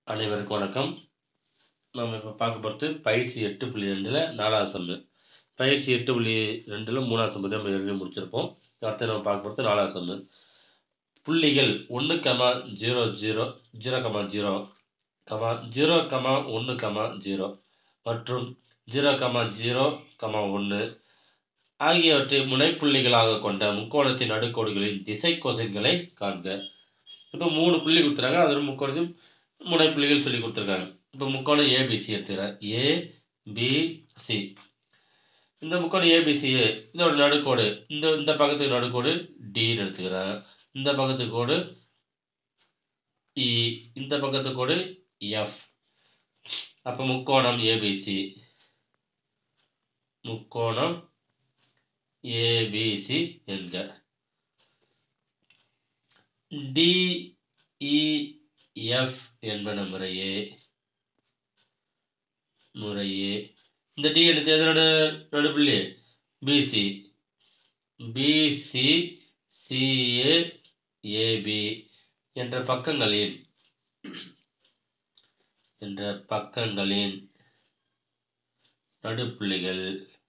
அனைவருக்கும் வணக்கம் நம்ம இப்போ பார்க்க போகிறது பயிற்சி எட்டு புள்ளி ரெண்டில் நாலாவது சம்மு பயிற்சி எட்டு புள்ளி ரெண்டில் மூணாவது சம்மு தான் நம்ம ஏற்கனவே முடிச்சிருப்போம் அடுத்து நம்ம பார்க்க போகிறது நாலாவது சம்மு புள்ளிகள் ஒன்று comma zero zero zero comma zero comma zero comma ஒன்று கமா ஜீரோ மற்றும் ஜீரோ கமா ஜீரோ கமா ஒன்று ஆகியவற்றை முனைப்புள்ளிகளாக கொண்ட முக்கோணத்தின் நடுக்கோடுகளின் திசை கொசைன்களை காண்க இப்போ மூணு புள்ளி கொடுத்துறாங்க அதில் முக்கோணத்தின் முனைப்புள்ளிகள் சொல்லி கொடுத்துருக்காங்க இப்போ முக்கோணம் ஏபிசி எடுத்துக்கிறேன் ஏ பி சி இந்த முக்கோணம் ஏபிசி இதோட நடுக்கோடு இந்த இந்த பக்கத்துக்கு நடுக்கோடு டின்னு எடுத்துக்கிறேன் இந்த பக்கத்து கோடு இ இந்த பக்கத்து கோடு எஃப் அப்போ முக்கோணம் ஏபிசி முக்கோணம் ஏபிசி என்க டிஇஎஃப் என்பன முறையே முறையே இந்த டி எடுத்து எதனோட நடுப்புள்ளி பிசி பிசி சிஏ ஏபி என்ற பக்கங்களின் என்ற பக்கங்களின் நடுப்புள்ளிகள்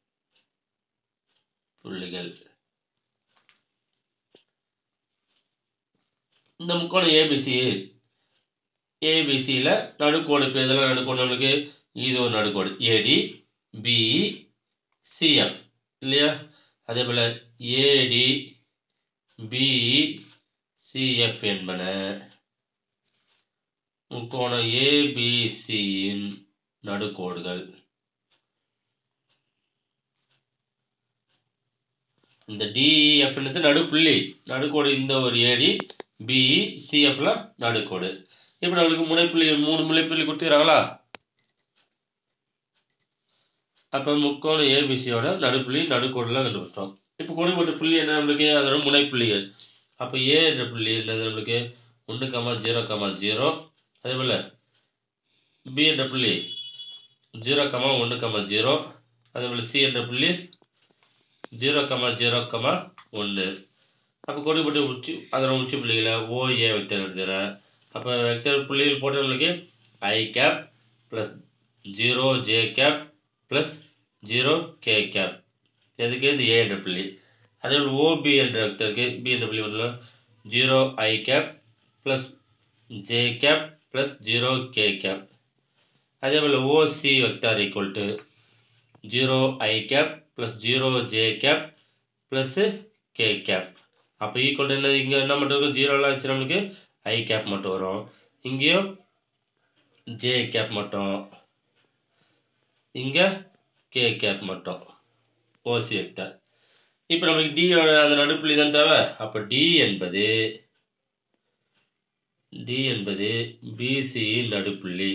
புள்ளிகள் இந்த முக்கோணம் ஏபிசி ஏபிசியில் நடுக்கோடு இப்போ இதெல்லாம் நடுக்கோடு நம்மளுக்கு இது ஒரு நடுக்கோடு ஏடி பிஇ சிஎஃப் இல்லையா அதே போல் ஏடி பிஇ சிஎஃப் என்பன முக்கோணம் ஏபிசியின் நடுக்கோடுகள் இந்த டிஇஎஃப் நடுப்புள்ளி நடுக்கோடு இந்த ஒரு ஏடி பிஇ சிஎஃப்ல நடுக்கோடு இப்போ நம்மளுக்கு முனைப்புள்ளி மூணு முனைப்புள்ளி கொடுத்துக்கிறாங்களா அப்போ முக்கோணம் ஏபிசியோட நடுப்புள்ளி நடுக்கோடுலாம் கண்டுபிடிச்சிட்டோம் இப்போ கொடுக்கப்பட்ட புள்ளி என்ன நம்மளுக்கு அதோட முனைப்புள்ளிகள் அப்போ ஏ என்ற புள்ளி என்னது நம்மளுக்கு ஒன்று கமா ஜீரோ கமா ஜீரோ அதே போல் பி என்ற புள்ளி ஜீரோ கமா ஒன்று கமா ஜீரோ அதே போல் சி என்ற புள்ளி ஜீரோ கமா ஜீரோ கமா ஒன்று அப்போ கொடுக்கப்பட்ட உச்சி அதோட உச்சி புள்ளிகளை ஓஏ வெக்டர் எடுத்துக்கிறேன் அப்போ வெக்டர் புள்ளிகள் போட்டவங்களுக்கு I cap plus zero J cap plus zero K cap எதுக்கு இது ஏ என்ற புள்ளி அதே போல் ஓபி என்ற வெக்டருக்கு பி என்ற புள்ளி வந்து zero I cap plus J cap plus zero K cap அதே போல் OC vector equal to zero I cap plus zero J cap plus K cap அப்போ ஈக்குவல் என்ன இங்கே என்ன மட்டும் இருக்கும் ஜீரோலாம் வச்சு நம்மளுக்கு ஐ கேப் மட்டும் வரும் இங்கேயும் ஜே கேப் மட்டும் இங்கே கே கேப் மட்டும் ஓசி வெக்டர் இப்போ நமக்கு டியோட அந்த நடுப்புள்ளி தான் தேவை அப்போ டி என்பது டி என்பது பிசியின் நடுப்புள்ளி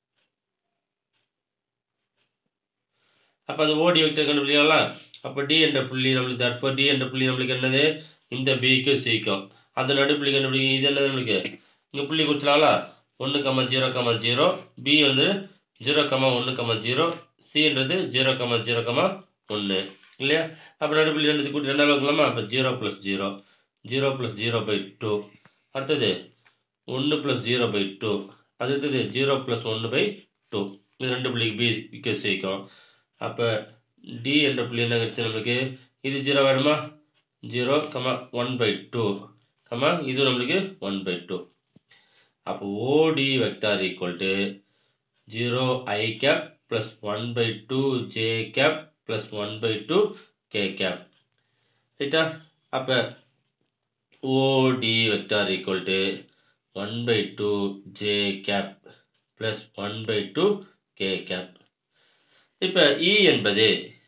அப்போ அது ஓடி வெக்டர் கண்டுபிடிக்கலாம் அப்போ டி என்ற புள்ளி நம்மளுக்கு தட்ஃபோர் டி என்ற புள்ளி நம்மளுக்கு என்னது இந்த பிக்கும் சிக்கும் அந்த நடுப்புள்ளி கண்டுபிடிக்கும் இது என்னது நம்மளுக்கு இங்கே புள்ளி கொடுத்துலாங்களா ஒன்று கமா ஜீரோ கமா ஜீரோ பி வந்து ஜீரோ கமா ஒன்று கமா ஜீரோ சின்றது ஜீரோ கமா ஜீரோ கமா ஒன்று இல்லையா அப்போ நடுப்புள்ளி ரெண்டு கூட்டி ரெண்டாவது வைக்கலாமா அப்போ zero plus zero zero plus zero by two அடுத்தது ஒன்று ப்ளஸ் ஜீரோ பை டூ அடுத்தது ஜீரோ ப்ளஸ் ஒன்று பை டூ இது ரெண்டு புள்ளிக்கு பி விக்க சிக்கும் அப்போ டி என்ற புள்ளி என்ன கிடச்சி நம்மளுக்கு இது ஜீரோ வேணுமா zero comma one by two comma இது நம்மளுக்கு ஒன் பை டூ அப்போ OD vector equal to zero I cap plus one by two J cap plus one by two K cap ரைட்டா அப்போ OD vector equal to one by two J cap plus one by two K cap இப்போ E என்பது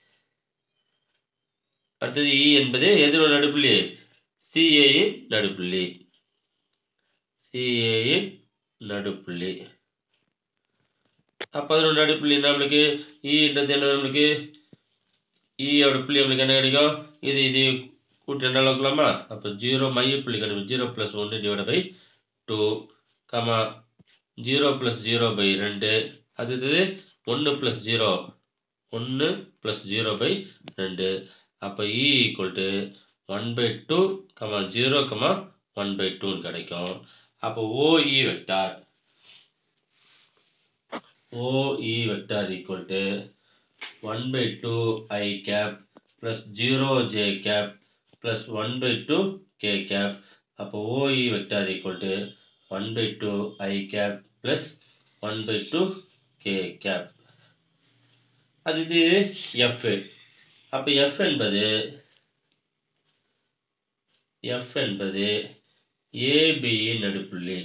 அடுத்தது இ என்பது எதிரோட நடுப்புள்ளி சிஏயின் நடுப்புள்ளி சிஏயின் நடுப்புள்ளி அப்போ அதோட நடுப்புள்ளி நம்மளுக்கு இன்றது என்ன நம்மளுக்கு ஈயோட புள்ளி நம்மளுக்கு என்ன கிடைக்கும் இது இது கூட்டி ரெண்டால் வைக்கலாமா அப்போ ஜீரோ மைய புள்ளி கிடைக்கும் ஜீரோ ப்ளஸ் ஒன்று divide by two comma zero plus zero by ரெண்டு அடுத்தது ஒன்று ப்ளஸ் ஜீரோ ஒன்று ப்ளஸ் ஜீரோ பை ரெண்டு அப்போ E equal to one by two comma zero comma one by டூன்னு கிடைக்கும் அப்போ OE vector OE vector equal to one by two I cap plus zero J cap plus one by two K cap அப்போ OE vector equal to one by two I cap plus one by two K cap அது இது F அப்போ F என்பது F என்பது ஏபியின் நடுப்புள்ளி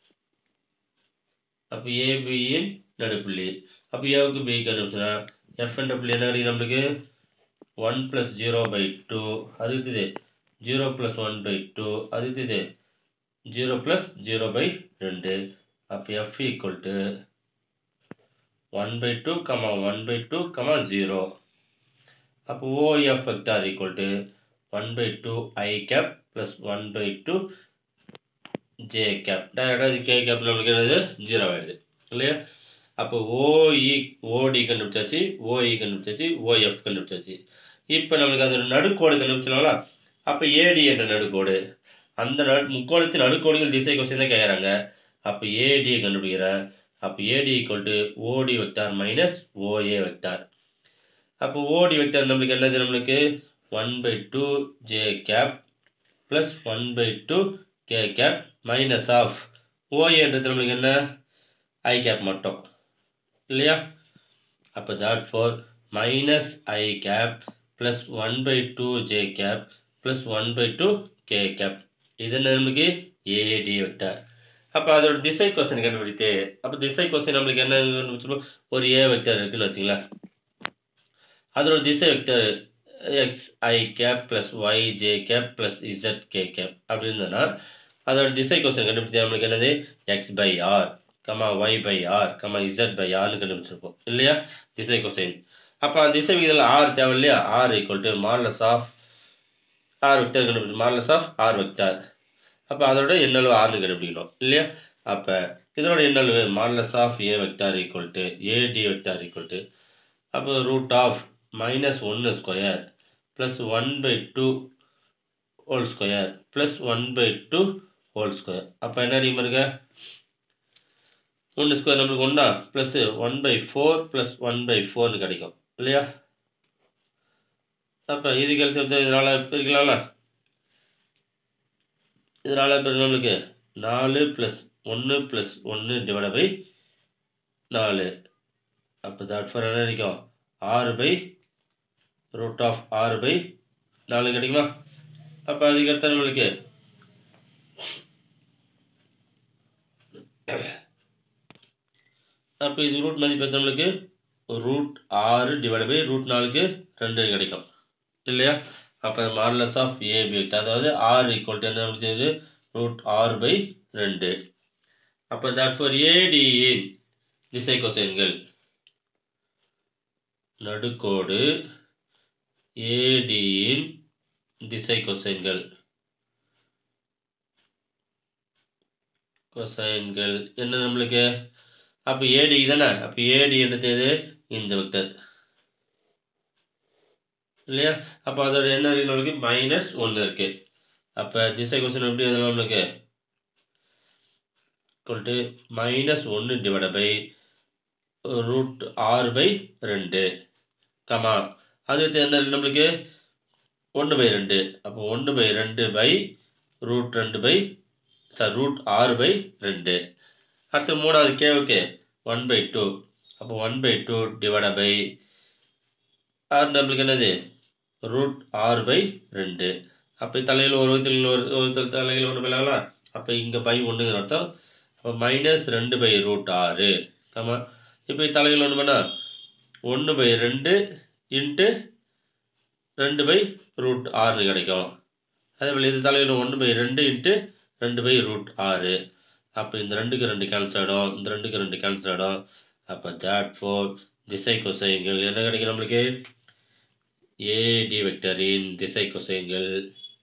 அப்போ ஏபியின் நடுப்புள்ளி அப்போ ஏவுக்கு B கண்டுபிடிச்சா F என்ற புள்ளி என்ன கிடைக்கும் நம்மளுக்கு one plus zero by two அது இது zero plus one by two அது இது ஜீரோ ப்ளஸ் ஜீரோ பை ரெண்டு அப்போ F equal to one by two comma one by two comma zero அப்போ OF vector equal to one by two I cap plus one by two J cap டேரக்டாக இது K gap நம்மளுக்கு என்னது zero ஆகிடுது இல்லையா அப்போ ஓஇ ஓடி கண்டுபிடிச்சாச்சு ஓஇ கண்டுபிடிச்சாச்சு ஓஎஃப் கண்டுபிடிச்சாச்சு இப்போ நம்மளுக்கு அதோட நடுக்கோடு கண்டுபிடிச்சனால அப்போ ஏடி என்ற நடுக்கோடு அந்த நடு முக்கோணத்தின் நடுக்கோடுகள் திசை கொஸ்டின் தான் கேட்குறாங்க அப்போ ஏடியை கண்டுபிடிக்கிறேன் அப்போ AD equal to OD vector minus OA vector அப்போ ஓடி வெக்டார் நம்மளுக்கு என்னது நம்மளுக்கு one by two J cap plus one by two K cap minus of ஓஏன்றது நம்மளுக்கு என்ன ஐ கேப் மட்டும் இல்லையா அப்போ that for minus I cap plus one by two J cap plus one by two K cap இது என்ன நம்மளுக்கு ஏடி vector அப்போ அதோட திசை கொஸ்டின் கண்டுபிடித்து அப்போ திசை கொஸ்டின் நம்மளுக்கு என்ன கண்டுபிடிச்சிருப்போம் ஒரு ஏ வெக்டர் இருக்குன்னு வச்சுங்களேன் அதோட திசை vector x I cap plus y J cap plus z K cap அப்படி இருந்ததுன்னா அதோட திசை கொஸ்டின் கண்டுபிடிச்சா நம்மளுக்கு என்னது x by r comma y by r comma z by ஆர்னு கண்டுபிடிச்சிருப்போம் இல்லையா திசை கொஸ்டின் அப்போ அந்த திசை விகிதம் ஆர் தேவை இல்லையா r equal to modulus of r vector கண்டுபிடிச்சு மார்லஸ் ஆஃப் ஆர் வெக்டார் அப்போ அதோட எண்ணளவு ஆர்னு கண்டுபிடிக்கணும் இல்லையா அப்போ இதோட எண்ணளவு modulus of A vector equal to AD vector equal to அப்போ ரூட் ஆஃப் மைனஸ் ஒன்று square plus one by two whole square plus one by two whole square அப்போ என்ன அதிகமாக இருக்க ஒன்று ஸ்கொயர் நம்மளுக்கு ஒன்றா plus one by four plus one by ஃபோர்னு கிடைக்கும் இல்லையா அப்போ இது கழிச்சு இதனால் பிரிக்கலாம்ல இதனால் இப்போ நம்மளுக்கு நாலு ப்ளஸ் ஒன்று ப்ளஸ் ஒன்று டிவைட் பை நாலு அப்போ தாட் ஃபார் என்ன கிடைக்கும் ஆறு பை ரூட் ஆஃப் ஆறு பை நாலு கிடைக்குமா அப்போ அதுக்கடுத்த நம்மளுக்கு அப்போ இது ரூட் மதிப்பு எத்தனை நம்மளுக்கு ரூட் ஆறு டிவைட் பை ரூட் நாலுக்கு ரெண்டு கிடைக்கும் இல்லையா அப்போ மாடலஸ் ஆஃப் ஏபி அதாவது ஆர் ஈக்குவல் டு என்ன முடிச்சது ரூட் ஆறு பை ரெண்டு அப்போ தட் ஃபார் ஏடியின் திசை கொசைன்கள் நடுக்கோடு ஏடியின் திசை கொசைன்கள் கொசைன்கள் என்ன நம்மளுக்கு அப்போ ஏடி தானே அப்போ ஏடி என்னது இந்த வெக்டர் இல்லையா அப்போ அதோட என்ன இருக்கு நம்மளுக்கு மைனஸ் ஒன்று இருக்கு அப்போ திசை கொஸ்டின் எப்படி எழுதலாம் நம்மளுக்கு டு மைனஸ் ஒன்று டிவைட் பை ரூட் ஆறு பை ரெண்டு கமா அது என்ன இருக்கு நம்மளுக்கு ஒன்று பை ரெண்டு அப்போ ஒன்று பை ரெண்டு பை ரூட் ரெண்டு பை சார் ரூட் ஆறு பை ரெண்டு அடுத்து மூணாவது கேவுக்கு ஒன் பை டூ அப்போ one by two divide by ஆறு நம்மளுக்கு என்னது ரூட் ஆறு பை ரெண்டு அப்போ தலையில் ஒரு வகுத்தில் ஒரு ஒரு தலையில் ஒன்று போயிடலாங்களா அப்போ இங்கே பை ஒன்றுங்கிற அர்த்தம் அப்போ மைனஸ் ரெண்டு பை ரூட் ஆறு ஆமாம் இப்போ தலையில் ஒன்று பண்ணால் ஒன்று பை ரெண்டு இன்ட்டு ரெண்டு பை ரூட் ஆறுன்னு கிடைக்கும் அதே போல் இது தலையில் ஒன்று பை ரெண்டு இன்ட்டு ரெண்டு பை ரூட் ஆறு அப்போ இந்த ரெண்டுக்கு ரெண்டு கேன்சல் ஆகிடும் இந்த ரெண்டுக்கு ரெண்டு கேன்சல் ஆகிடும் அப்போ தேட் ஃபோர் திசை கொசைங்கள் என்ன கிடைக்கும் நம்மளுக்கு ஏடி வெக்டரின் திசை கொசைன்கள்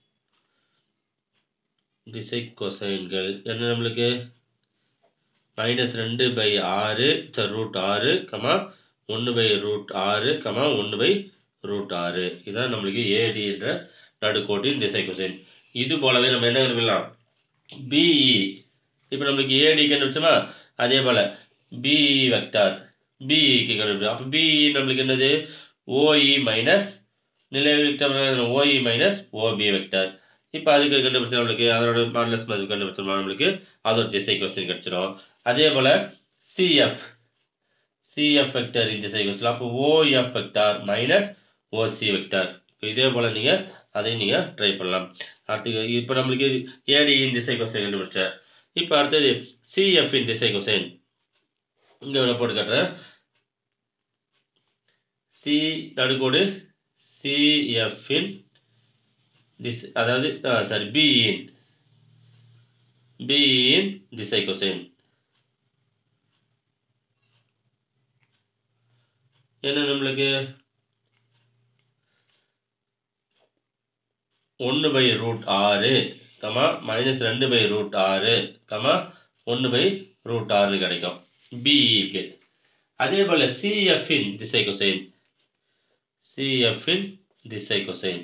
திசை கொசைன்கள் என்ன நம்மளுக்கு மைனஸ் ரெண்டு பை ஆறு ரூட் ஆறு கமா ஒன்று பை ரூட் ஆறு கமா ஒன்று பை ரூட் ஆறு இதுதான் நம்மளுக்கு ஏடி என்ற நடுக்கோட்டின் திசை கொசைன் இது போலவே நம்ம என்ன கண்டுபிடிக்கலாம் பிஇ இப்போ நம்மளுக்கு ஏடி கண்டுபிடிச்சோமா அதே போல் பிஇ வெக்டார் பிஇக்கு கண்டுபிடிச்சோம் அப்போ பிஇ நம்மளுக்கு என்னது ஓஇ மைனஸ் நிலை vector OE minus OB vector இப்போ அதுக்கு கண்டுபிடிச்சா நம்மளுக்கு அதோட மாடலஸ் மதிப்பு கண்டுபிடிச்சோம்னா நம்மளுக்கு அதோட திசை கொஸ்டின் கிடச்சிடும் அதே போல் சிஎஃப் சிஎஃப் வெக்டர் இந்த திசை கொஸ்டின் அப்போ OF vector minus OC vector இதே போல் நீங்கள் அதையும் நீங்கள் ட்ரை பண்ணலாம் அடுத்து இப்போ நம்மளுக்கு ஏடி இந்த திசை கொஸ்டின் கண்டுபிடிச்சேன் இப்போ அடுத்தது சிஎஃப் இன் திசை கொஸ்டின் இங்கே நான் போட்டு காட்டுறேன் சி நடுக்கோடு சிஎஃப்இன் திஸ் அதாவது சாரி பிஇன் பிஇன் திசை கொசைன் என்ன நம்மளுக்கு ஒன்று பை ரூட் ஆறு கமா மைனஸ் ரெண்டு பை ரூட் ஆறு கமா ஒன்று பை ரூட் ஆறு கிடைக்கும் பிஇக்கு அதே போல் சிஎஃப்இன் திசை கொசைன் சிஎஃப்இன் திசை கொசைன்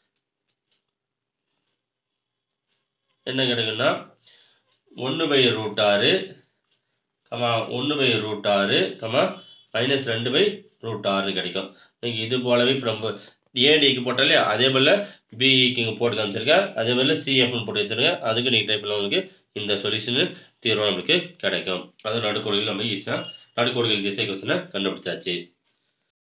என்ன கிடைக்குன்னா ஒன்று பை ரூட் ஆறு கமா ஒன்று பை ரூட் ஆறு கமா மைனஸ் ரெண்டு பை ரூட் ஆறு கிடைக்கும் நீங்கள் இது போலவே இப்போ நம்ம ஏடிக்கு போட்டாலே அதே போல் பிஇக்கு இங்கே போட்டு காமிச்சிருக்கேன் அதே போல் சிஎஃப்னு போட்டு வச்சுருக்கேன் அதுக்கு நீங்கள் டைப் பண்ணலாம் உங்களுக்கு இந்த சொல்யூஷனு தீர்வு நம்மளுக்கு கிடைக்கும் அது நடுக்கோடுகள் நம்ம ஈஸியாக நடுக்கோடுகள் திசை கொஸ்டினை கண்டுபிடிச்சாச்சு